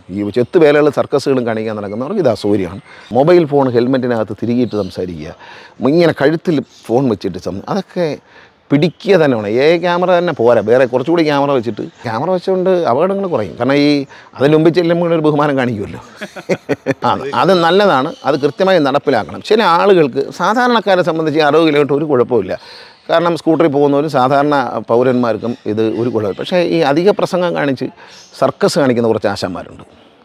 ഈ ചെത്ത് വേലകൾ സർക്കസുകളും കാണിക്കാൻ നടക്കുന്നവർക്ക് ഇത് അസൗകര്യമാണ് മൊബൈൽ ഫോൺ ഹെൽമെറ്റിനകത്ത് തിരികിയിട്ട് സംസാരിക്കുക ഇങ്ങനെ കഴുത്തിൽ ഫോൺ വെച്ചിട്ട് സം അതൊക്കെ പിടിക്കുക തന്നെ വേണം ഏ ക്യാമറ തന്നെ പോരാ വേറെ കുറച്ചുകൂടി ക്യാമറ വെച്ചിട്ട് ക്യാമറ വെച്ചുകൊണ്ട് അപകടങ്ങൾ കുറയും കാരണം ഈ അതിന് മുമ്പ് ചെല്ലുമ്പോൾ ഒരു ബഹുമാനം കാണിക്കുമല്ലോ ആ അത് നല്ലതാണ് അത് കൃത്യമായി നടപ്പിലാക്കണം ചില ആളുകൾക്ക് സാധാരണക്കാരെ സംബന്ധിച്ച് അറുപത് കിലോമീറ്റർ ഒരു കുഴപ്പമില്ല കാരണം സ്കൂട്ടറിൽ പോകുന്നവരും സാധാരണ പൗരന്മാർക്കും ഇത് ഒരു കുഴപ്പം പക്ഷേ ഈ അധിക പ്രസംഗം കാണിച്ച് സർക്കസ് കാണിക്കുന്ന കുറച്ച് ആശാന്മാരുണ്ട്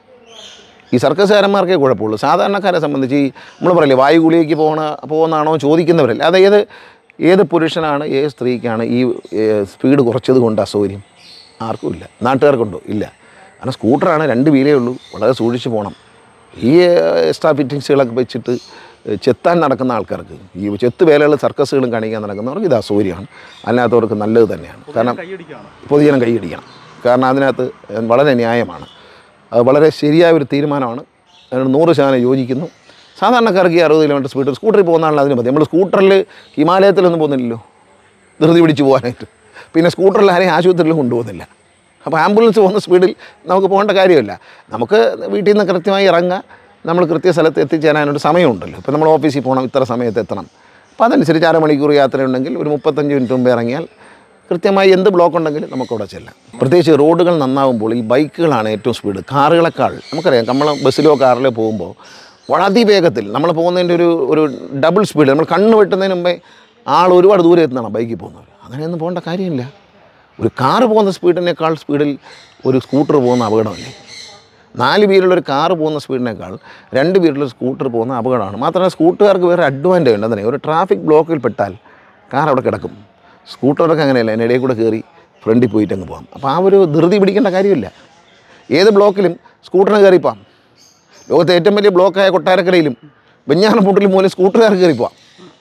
ഈ സർക്കസുകാരന്മാർക്കേ കുഴപ്പമുള്ളൂ സാധാരണക്കാരെ സംബന്ധിച്ച് ഈ നമ്മൾ പറയില്ലേ വായുകുളിയേക്ക് പോകണ പോകുന്നതാണോ ചോദിക്കുന്നവരല്ല അത് ഏത് ഏത് പുരുഷനാണ് ഏത് സ്ത്രീക്കാണ് ഈ ഏ, സ്പീഡ് കുറച്ചത് കൊണ്ട് അസൗകര്യം ആർക്കും ഇല്ല നാട്ടുകാർക്കുണ്ടോ ഇല്ല കാരണം സ്കൂട്ടറാണ് രണ്ട് വീലേ ഉള്ളൂ വളരെ സൂക്ഷിച്ച് പോകണം ഈ എക്സ്ട്രാ ഫിറ്റിങ്സുകളൊക്കെ വെച്ചിട്ട് ചെത്താൻ നടക്കുന്ന ആൾക്കാർക്ക് ഈ ചെത്ത് വേലകൾ സർക്കസുകളും കാണിക്കാൻ നടക്കുന്നവർക്ക് ഇത് അസൗകര്യമാണ് അല്ലാത്തവർക്ക് നല്ലത് തന്നെയാണ് കാരണം കൈയടിക്കുകയാണ് പൊതുജനം കൈയടിക്കണം കാരണം അതിനകത്ത് വളരെ ന്യായമാണ് അത് വളരെ ശരിയായ ഒരു തീരുമാനമാണ് അതിനോട് നൂറ് ശതമാനം യോജിക്കുന്നു സാധാരണക്കാർക്ക് ഈ അറുപത് കിലോമീറ്റർ സ്പീഡിൽ സ്കൂട്ടറിൽ പോകുന്നതാണല്ലോ അതിന് മതി നമ്മൾ സ്കൂട്ടറിൽ ഹിമാലയത്തിലൊന്നും പോകുന്നില്ലല്ലോ ധൃതി പിടിച്ച് പോകാനായിട്ട് പിന്നെ സ്കൂട്ടറിൽ ആരെയും ആശുപത്രിയിലും കൊണ്ടുപോകുന്നില്ല അപ്പോൾ ആംബുലൻസ് പോകുന്ന സ്പീഡിൽ നമുക്ക് പോകേണ്ട കാര്യമില്ല നമുക്ക് വീട്ടിൽ നിന്ന് കൃത്യമായി ഇറങ്ങുക നമ്മൾ കൃത്യ സ്ഥലത്ത് എത്തിച്ചേരാനൊരു സമയമുണ്ടല്ലോ ഇപ്പോൾ നമ്മൾ ഓഫീസിൽ പോകണം ഇത്ര സമയത്ത് എത്തണം അപ്പോൾ അതനുസരിച്ച് അരമണിക്കൂർ യാത്രയുണ്ടെങ്കിൽ ഒരു മുപ്പത്തഞ്ച് മിനിറ്റ് മുമ്പ് ഇറങ്ങിയാൽ കൃത്യമായി എന്ത് ബ്ലോക്ക് ഉണ്ടെങ്കിലും നമുക്ക് അവിടെ ചെല്ലാം പ്രത്യേകിച്ച് റോഡുകൾ നന്നാവുമ്പോൾ ഈ ബൈക്കുകളാണ് ഏറ്റവും സ്പീഡ് കാറുകളെക്കാൾ നമുക്കറിയാം നമ്മൾ ബസ്സിലോ കാറിലോ പോകുമ്പോൾ വളരെ അതിവേഗത്തിൽ നമ്മൾ പോകുന്നതിൻ്റെ ഒരു ഒരു ഡബിൾ സ്പീഡ് നമ്മൾ കണ്ണ് വെട്ടുന്നതിന് മുമ്പേ ആൾ ഒരുപാട് ദൂരെ എത്തുന്നതാണ് ബൈക്കിൽ പോകുന്നവർ അങ്ങനെയൊന്നും പോകേണ്ട കാര്യമില്ല ഒരു കാറ് പോകുന്ന സ്പീഡിനേക്കാൾ സ്പീഡിൽ ഒരു സ്കൂട്ടർ പോകുന്ന അപകടമല്ലേ നാല് വീലുള്ള ഒരു കാറ് പോകുന്ന സ്പീഡിനേക്കാൾ രണ്ട് വീലുള്ള സ്കൂട്ടർ പോകുന്ന അപകടമാണ് മാത്രമല്ല സ്കൂട്ടുകാർക്ക് വേറെ അഡ്വാൻറ്റേജ് ഉണ്ട് അതിനെ ഒരു ട്രാഫിക് ബ്ലോക്കിൽ പെട്ടാൽ കാർ അവിടെ കിടക്കും സ്കൂട്ടറൊക്കെ അങ്ങനെയല്ല അതിൻ്റെ ഇടയിൽ കൂടെ കയറി ഫ്രണ്ടിൽ പോയിട്ട് അങ്ങ് പോകാം അപ്പോൾ ആ ഒരു ധൃതി പിടിക്കേണ്ട കാര്യമില്ല ഏത് ബ്ലോക്കിലും സ്കൂട്ടറിന് കയറിപ്പോവാം ലോകത്തെ ഏറ്റവും വലിയ ബ്ലോക്കായ കൊട്ടാരക്കരയിലും വെഞ്ഞാറമൂട്ടിലും മൂലം സ്കൂട്ടറുകാർ കയറി പോവാം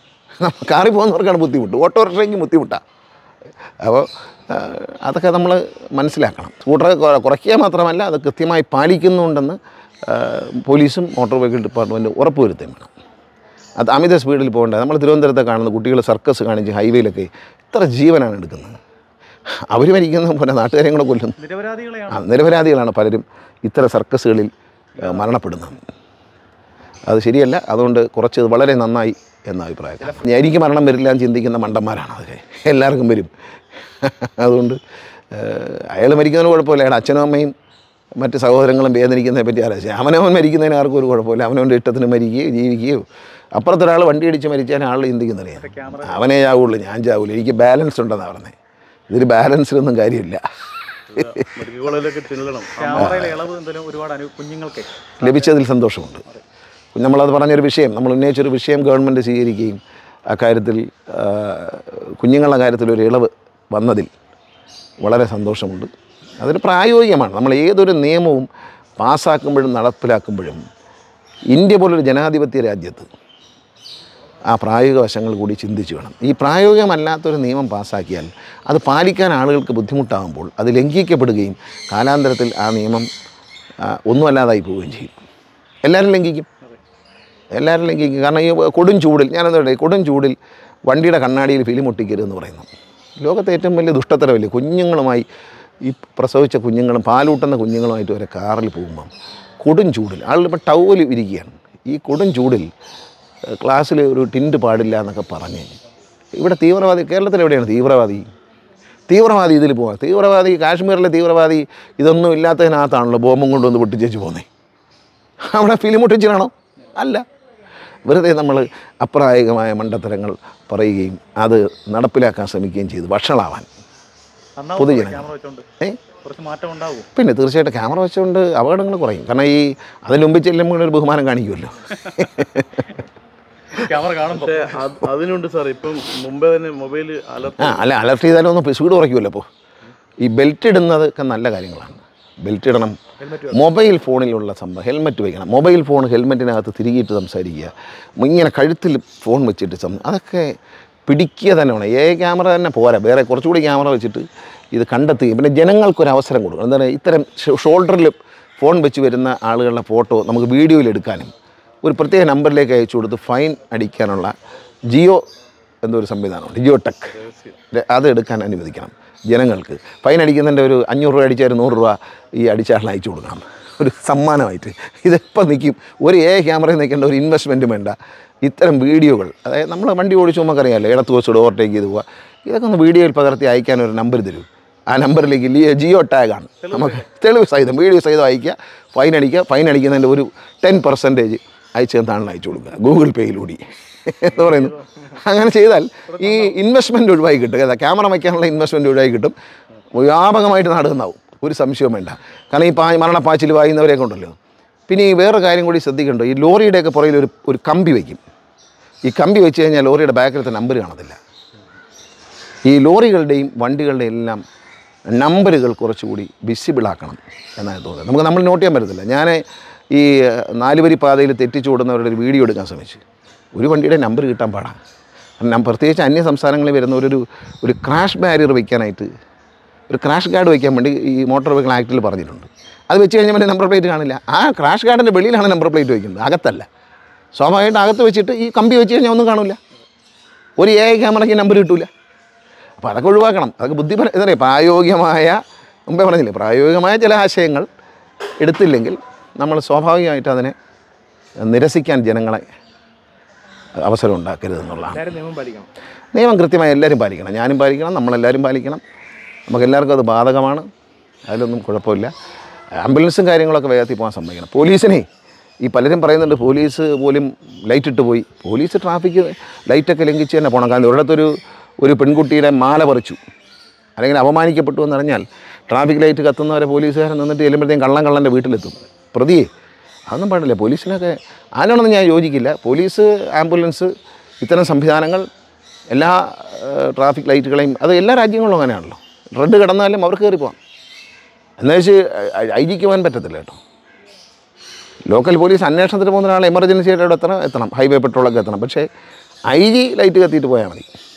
കാറിൽ പോകുന്നവർക്കാണ് ബുദ്ധിമുട്ട് ഓട്ടോറിക്ഷയ്ക്ക് ബുദ്ധിമുട്ടാണ് അപ്പോൾ ആ, അതൊക്കെ നമ്മൾ മനസ്സിലാക്കണം സ്കൂട്ടർ കൊ- കുറയ്ക്കുക മാത്രമല്ല അത് കൃത്യമായി പാലിക്കുന്നുണ്ടെന്ന് ആ, പോലീസും മോട്ടോർ വെഹിക്കിൾ ഡിപ്പാർട്ട്മെൻറ്റ് ഉറപ്പുവരുത്തുകയും വേണം അത് അമിത സ്പീഡിൽ പോകേണ്ട നമ്മൾ തിരുവനന്തപുരത്തെ കാണുന്ന കുട്ടികൾ സർക്കസ് കാണിച്ച് ഹൈവേയിലൊക്കെ ഇത്ര ജീവനാണ് എടുക്കുന്നത് അവർ മരിക്കുന്ന പോലെ നാട്ടുകാരെയും കൂടെ കൊല്ലുന്നു നിരപരാധികളെയാണ് ആ, നിരപരാധികളാണ് പലരും ഇത്തരം സർക്കസുകളിൽ ആ, മരണപ്പെടുന്നത് അത് ശരിയല്ല അതുകൊണ്ട് കുറച്ച് വളരെ നന്നായി എന്ന അഭിപ്രായം എനിക്ക് മരണം വരില്ല എന്ന് ചിന്തിക്കുന്ന മണ്ടന്മാരാണ് അതൊക്കെ എല്ലാവർക്കും വരും അതുകൊണ്ട് അയാൾ മരിക്കുന്നതിന് കുഴപ്പമില്ല അയാളുടെ അച്ഛനും അമ്മയും മറ്റ് സഹോദരങ്ങളും വേദനിക്കുന്നതിനെ പറ്റി ആലോചിച്ചു അവനവൻ മരിക്കുന്നതിന് ആർക്കും ഒരു കുഴപ്പമില്ല അവനവൻ്റെ ഇഷ്ടത്തിന് മരിക്കുകയോ ജീവിക്കുകയോ അപ്പുറത്തൊരാൾ വണ്ടി ഇടിച്ച് മരിച്ചാൽ ആൾ ചിന്തിക്കുന്നറിയാം അവനേ ചാവുള്ളൂ ഞാൻ ചാവൂല എനിക്ക് ബാലൻസ് ഉണ്ടെന്നാണ് പറഞ്ഞത് ഇതിൽ ബാലൻസിലൊന്നും കാര്യമില്ല മെഡിക്കൽ കോളേജിലൊക്കെ ചെല്ലണം ക്യാമറയിലെ ഇളവ് എന്തെങ്കിലും ഒരുപാട് അനു കുഞ്ഞുങ്ങൾക്ക് ലഭിച്ചതിൽ സന്തോഷമുണ്ട് നമ്മളത് പറഞ്ഞൊരു വിഷയം നമ്മൾ ഉന്നയിച്ചൊരു വിഷയം ഗവൺമെൻറ് സ്വീകരിക്കുകയും അക്കാര്യത്തിൽ ആ, കുഞ്ഞുങ്ങളുടെ കാര്യത്തിൽ ഒരു ഇളവ് വന്നതിൽ വളരെ സന്തോഷമുണ്ട് അതൊരു പ്രായോഗികമാണ് നമ്മൾ ഏതൊരു നിയമവും പാസ്സാക്കുമ്പോഴും നടപ്പിലാക്കുമ്പോഴും ഇന്ത്യ പോലൊരു ജനാധിപത്യ രാജ്യത്ത് ആ പ്രായോഗിക വശങ്ങൾ കൂടി ചിന്തിച്ചു വേണം ഈ പ്രായോഗികമല്ലാത്തൊരു നിയമം പാസ്സാക്കിയാൽ അത് പാലിക്കാൻ ആളുകൾക്ക് ബുദ്ധിമുട്ടാകുമ്പോൾ അത് ലംഘിക്കപ്പെടുകയും കാലാന്തരത്തിൽ ആ നിയമം ആ, ഒന്നുമല്ലാതായി പോവുകയും ചെയ്യും എല്ലാവരും ലംഘിക്കും എല്ലാവരും ലംഘിക്കും കാരണം ഈ കൊടും ചൂടിൽ ഞാനെന്താ പറയുക കൊടും ചൂടിൽ വണ്ടിയുടെ കണ്ണാടിയിൽ ഫിലിം ഒട്ടിക്കരുതെന്ന് പറയുന്നു ലോകത്തെ ഏറ്റവും വലിയ ദുഷ്ടത്തരമല്ലേ കുഞ്ഞുങ്ങളുമായി ഈ പ്രസവിച്ച കുഞ്ഞുങ്ങളും പാലൂട്ടുന്ന കുഞ്ഞുങ്ങളുമായിട്ട് വരെ കാറിൽ പോകുമ്പം കൊടും ചൂടിൽ ആളുകൾ ഇപ്പോൾ ടൗവൽ ഇരിക്കുകയാണ് ഈ കൊടും ചൂടിൽ ക്ലാസ്സിൽ ഒരു ടിൻറ്റ് പാടില്ല എന്നൊക്കെ പറഞ്ഞ് ഇവിടെ തീവ്രവാദി കേരളത്തിൽ എവിടെയാണ് തീവ്രവാദി തീവ്രവാദി ഇതിൽ പോകാം തീവ്രവാദി കാശ്മീരിലെ തീവ്രവാദി ഇതൊന്നും ഇല്ലാത്തതിനകത്താണല്ലോ ബോംബും കൊണ്ടുവന്ന് പൊട്ടിച്ചേച്ച് പോകുന്നത് അവിടെ ഫിലിം ഒട്ടിച്ചിട്ടാണോ അല്ല വെറുതെ നമ്മൾ അപ്രായോഗികമായ മണ്ടത്തരങ്ങൾ പറയുകയും അത് നടപ്പിലാക്കാൻ ശ്രമിക്കുകയും ചെയ്തു വഷളാവാൻ നന്നാവും പൊതുജനങ്ങൾ. ക്യാമറ വെച്ചോണ്ട് ഏ കുറച്ച് മാറ്റം ഉണ്ടാവും പിന്നെ തീർച്ചയായിട്ടും ക്യാമറ വെച്ചുകൊണ്ട് അപകടങ്ങൾ കുറയും കാരണം ഈ അതിന് മുമ്പ് ചെല്ലുമ്പോൾ ഒരു ബഹുമാനം കാണിക്കുമല്ലോ ക്യാമറ കാണുമ്പോൾ പക്ഷേ അത് അതിനുണ്ട് സാർ ഇപ്പം മുമ്പേ തന്നെ മൊബൈൽ അലർട്ട് ആ അല്ല അലർട്ട് ചെയ്താലും ഒന്ന് സ്പീഡ് കുറയ്ക്കുമല്ലോ അപ്പോൾ ഈ ബെൽറ്റ് ഇടുന്നതൊക്കെ നല്ല കാര്യങ്ങളാണ് ബെൽറ്റ് ഇടണം മൊബൈൽ ഫോണിലുള്ള സംഭവം ഹെൽമെറ്റ് വയ്ക്കണം മൊബൈൽ ഫോൺ ഹെൽമെറ്റിനകത്ത് തിരികിയിട്ട് സംസാരിക്കുക ഇങ്ങനെ കഴുത്തിൽ ഫോൺ വെച്ചിട്ട് സം അതൊക്കെ പിടിക്കുക തന്നെ വേണം ഏ ക്യാമറ തന്നെ പോരാ വേറെ കുറച്ചുകൂടി ക്യാമറ വെച്ചിട്ട് ഇത് കണ്ടെത്തുകയും പിന്നെ ജനങ്ങൾക്കൊരു അവസരം കൊടുക്കണം എന്താണ് ഇത്തരം ഷോൾഡറിൽ ഫോൺ വെച്ച് വരുന്ന ആളുകളുടെ ഫോട്ടോ നമുക്ക് വീഡിയോയിൽ എടുക്കാനും ഒരു പ്രത്യേക നമ്പറിലേക്ക് അയച്ചു കൊടുത്ത് ഫൈൻ അടിക്കാനുള്ള ജിയോ എന്നൊരു സംവിധാനമുണ്ട് ജിയോ ടെക് അത് എടുക്കാൻ അനുവദിക്കണം ജനങ്ങൾക്ക് ഫൈൻ അടിക്കുന്നതിൻ്റെ ഒരു അഞ്ഞൂറ് രൂപ അടിച്ചാൽ ഒരു നൂറ് രൂപ ഈ അടിച്ച ആളിന് അയച്ചു കൊടുക്കണം ഒരു സമ്മാനമായിട്ട് ഇതെപ്പോൾ നിൽക്കും ഒരു എ ക്യാമറയിൽ നിൽക്കേണ്ട ഒരു ഇൻവെസ്റ്റ്മെൻറ്റും വേണ്ട ഇത്തരം വീഡിയോകൾ അതായത് നമ്മൾ വണ്ടി ഓടിച്ചു നമുക്കറിയാമല്ലോ ഇടത്ത് വെച്ചിട്ട് ഓവർടേക്ക് ചെയ്ത് പോവുക ഇതൊക്കെ ഒന്ന് വീഡിയോയിൽ പകർത്തി അയക്കാൻ ഒരു നമ്പർ തരൂ ആ നമ്പറിലേക്ക് ലി ജിയോ ടാഗാണ് നമുക്ക് തെളിവ് സഹിതം വീഡിയോ സഹിതം അയക്കുക ഫൈൻ അടിക്കുക ഫൈൻ അടിക്കുന്നതിൻ്റെ ഒരു ടെൻ പെർസെൻറ്റേജ് അയച്ചു തന്നാണ് അയച്ചു കൊടുക്കുക ഗൂഗിൾ പേയിലൂടെ എന്ന് പറയുന്നു അങ്ങനെ ചെയ്താൽ ഈ ഇൻവെസ്റ്റ്മെൻറ്റ് ഒഴിവായി കിട്ടും ഏതാ ക്യാമറ വയ്ക്കാനുള്ള ഇൻവെസ്റ്റ്മെൻറ്റ് ഒഴിവായി കിട്ടും വ്യാപകമായിട്ട് നാടുന്നാവും ഒരു സംശയവും വേണ്ട കാരണം ഈ പാ മരണപ്പാച്ചിൽ വായുന്നവരെയൊക്കെ ഉണ്ടല്ലോ പിന്നെ ഈ വേറെ കാര്യം കൂടി ശ്രദ്ധിക്കേണ്ടത് ഈ ലോറിയുടെയൊക്കെ പുറകിൽ ഒരു ഒരു കമ്പി വയ്ക്കും ഈ കമ്പി വെച്ച് കഴിഞ്ഞാൽ ലോറിയുടെ ബാക്കിലത്തെ നമ്പർ കാണത്തില്ല ഈ ലോറികളുടെയും വണ്ടികളുടെയും എല്ലാം നമ്പറുകൾ കുറച്ചുകൂടി വിസിബിൾ ആക്കണം എന്നാണ് തോന്നുന്നത് നമുക്ക് നമ്മൾ നോട്ട് ചെയ്യാൻ പറ്റത്തില്ല ഞാൻ ഈ നാലുവരി പാതയിൽ തെറ്റിച്ചു ഓടുന്നവരുടെ ഒരു വീഡിയോ എടുക്കാൻ ശ്രമിച്ചു ഒരു വണ്ടിയുടെ നമ്പർ കിട്ടാൻ പാടാണ് കാരണം പ്രത്യേകിച്ച് അന്യ സംസ്ഥാനങ്ങളിൽ വരുന്നവരൊരു ഒരു ക്രാഷ് ബാരിയർ വയ്ക്കാനായിട്ട് ഒരു ക്രാഷ് ഗാർഡ് വയ്ക്കാൻ വേണ്ടി ഈ മോട്ടോർ വെഹിക്കിൾ ആക്റ്റിൽ പറഞ്ഞിട്ടുണ്ട് അത് വെച്ച് കഴിഞ്ഞാൽ പിന്നെ നമ്പർ പ്ലേറ്റ് കാണില്ല ആ ക്രാഷ് ഗാർഡിൻ്റെ വെളിയിലാണ് നമ്പർ പ്ലേറ്റ് വയ്ക്കുന്നത് അകത്തല്ല സ്വാഭാവികമായിട്ട് അകത്ത് വെച്ചിട്ട് ഈ കമ്പി വെച്ച് കഴിഞ്ഞാൽ ഒന്നും കാണില്ല ഒരു എ ക്യാമറയ്ക്ക് നമ്പർ കിട്ടൂല അപ്പോൾ അതൊക്കെ ഒഴിവാക്കണം അതൊക്കെ ബുദ്ധിപര എന്താ പറയുക പ്രായോഗികമായ മുമ്പേ പറഞ്ഞില്ലേ പ്രായോഗികമായ ചില ആശയങ്ങൾ എടുത്തില്ലെങ്കിൽ നമ്മൾ സ്വാഭാവികമായിട്ട് അതിനെ നിരസിക്കാൻ ജനങ്ങളെ അവസരം ഉണ്ടാക്കരുത് എന്നുള്ളതാണ് എല്ലാവരും നിയമം പാലിക്കണം നിയമം കൃത്യമായി എല്ലാവരും പാലിക്കണം ഞാനും പാലിക്കണം നമ്മളെല്ലാവരും പാലിക്കണം നമുക്ക് എല്ലാവർക്കും അത് ബാധകമാണ് അതിലൊന്നും കുഴപ്പമില്ല ആംബുലൻസും കാര്യങ്ങളൊക്കെ വേഗത്തിൽ പോകാൻ സമ്മതിക്കണം പോലീസിനെ ഈ പലരും പറയുന്നുണ്ട് പോലീസ് പോലും ലൈറ്റ് ഇട്ട് പോയി പോലീസ് ട്രാഫിക് ലൈറ്റൊക്കെ ലംഘിച്ച് തന്നെ പോകണം കാരണം ഒരിടത്തൊരു ഒരു പെൺകുട്ടിയുടെ മാല പറിച്ചു അല്ലെങ്കിൽ അപമാനിക്കപ്പെട്ടു എന്നറിഞ്ഞാൽ ട്രാഫിക് ലൈറ്റ് കത്തുന്നവരെ പോലീസുകാരൻ നിന്നിട്ട് ചെല്ലുമ്പോഴത്തേക്കും കള്ളം കള്ളൻ്റെ വീട്ടിലെത്തും പ്രതിയെ അതൊന്നും പാടില്ല പോലീസിനൊക്കെ അതിനോടൊന്നും ഞാൻ യോജിക്കില്ല പോലീസ് ആംബുലൻസ് ഇത്തരം സംവിധാനങ്ങൾ എല്ലാ ഏഹ്, ട്രാഫിക് ലൈറ്റുകളെയും അത് എല്ലാ രാജ്യങ്ങളിലും അങ്ങനെയാണല്ലോ റെഡ് കിടന്നാലും അവർക്ക് കയറി പോകാം എന്ന് വെച്ച് ഐ ജിക്ക് പോകാൻ പറ്റത്തില്ല കേട്ടോ ലോക്കൽ പോലീസ് അന്വേഷണത്തിന് പോകുന്ന ഒരാൾ എമർജൻസി ആയിട്ട് അവിടെ എത്തണം എത്തണം ഹൈവേ പെട്രോളൊക്കെ എത്തണം പക്ഷേ ഐ ജി ലൈറ്റ് കത്തിയിട്ട് പോയാൽ മതി